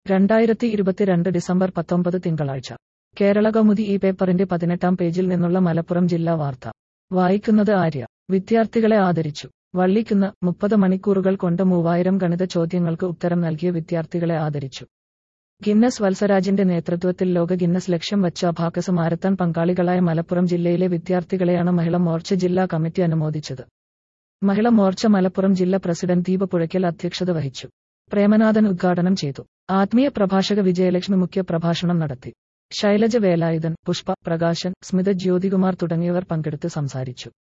രണ്ടായിരത്തി ഇരുപത്തിരണ്ട് ഡിസംബർ പത്തൊമ്പത് തിങ്കളാഴ്ച കേരള കൗമുദി ഈ പേപ്പറിന്റെ പതിനെട്ടാം പേജിൽ നിന്നുള്ള മലപ്പുറം ജില്ലാ വാർത്ത വായിക്കുന്നത് ആര്യ വിദ്യാർത്ഥികളെ ആദരിച്ചു വള്ളിക്കുന്ന് മുപ്പത് മണിക്കൂറുകൾ കൊണ്ട് മൂവായിരം ഗണിത ചോദ്യങ്ങൾക്ക് ഉത്തരം നൽകിയ വിദ്യാർത്ഥികളെ ആദരിച്ചു ഗിന്നസ് വത്സരാജിന്റെ നേതൃത്വത്തിൽ ലോക ഗിന്നസ് ലക്ഷ്യം വച്ച അഭാക്കസ് മാരത്തൺ പങ്കാളികളായ മലപ്പുറം ജില്ലയിലെ വിദ്യാർത്ഥികളെയാണ് മഹിള മോർച്ച ജില്ലാ കമ്മിറ്റി അനുമോദിച്ചത് മഹിള മോർച്ച മലപ്പുറം ജില്ലാ പ്രസിഡന്റ് ദീപ പുഴയ്ക്കൽ അധ്യക്ഷത വഹിച്ചു പ്രേമനാഥൻ ഉദ്ഘാടനം ചെയ്തു ആത്മീയ പ്രഭാഷക വിജയലക്ഷ്മി മുഖ്യ പ്രഭാഷണം നടത്തി ശൈലജ വേലായുധൻ പുഷ്പ പ്രകാശൻ സ്മിത ജ്യോതികുമാർ തുടങ്ങിയവർ പങ്കെടുത്ത് സംസാരിച്ചു